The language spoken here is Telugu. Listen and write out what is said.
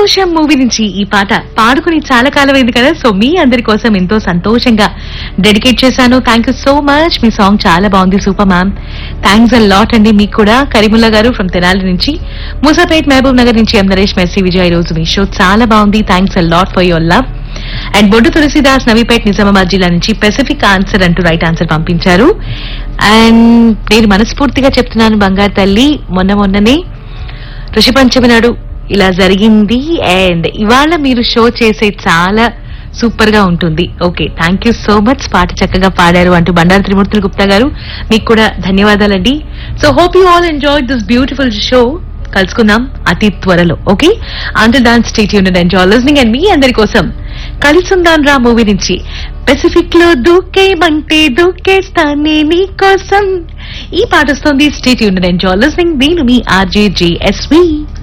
సంతోషం మూవీ నుంచి ఈ పాట పాడుకుని చాలా కాలం అయింది కదా సో మీ అందరి కోసం ఎంతో సంతోషంగా డెడికేట్ చేశాను థ్యాంక్ యూ సో మచ్ మీ సాంగ్ చాలా బాగుంది super ma'am thanks a lot అండి మీకు కూడా కరీముల్లా గారు ఫ్రమ్ తెనాలి నుంచి మూసాపేట్ మహబూబ్ నగర్ నుంచి ఎం నరేష్ మెస్సీ విజయ్ ఈ రోజు మీ షో చాలా బాగుంది thanks a lot for your love and Boddu Tulasidas Navipet Nizamabad జిల్లా నుంచి పెసిఫిక్ ఆన్సర్ అంటూ రైట్ ఆన్సర్ పంపించారు అండ్ నేను మనస్ఫూర్తిగా చెప్తున్నాను బంగారు తల్లి మొన్న మొన్ననే ఋషి పంచమి నాడు ఇలా జరిగింది అండ్ ఇవాళ మీరు షో చేసే చాలా సూపర్ గా ఉంటుంది okay thank you so much పాట చక్కగా పాడారు అంటూ బండారు త్రిమూర్తులు గుప్తా గారు మీకు కూడా ధన్యవాదాలండి so hope you all enjoy this beautiful show కలుసుకుందాం అతి త్వరలో okay under dance state unit enjoy listening and మీ అందరి కోసం కలిసుందాం రా మూవీ నుంచి పెసిఫిక్ లో దూకేమంటే దూకేస్తానే నీ కోసం ఈ పాట వస్తుంది స్టేట్ యూనిట్ ఎంజాయ్ లిస్నింగ్ నేను మీ ఆర్జే జేఎస్వి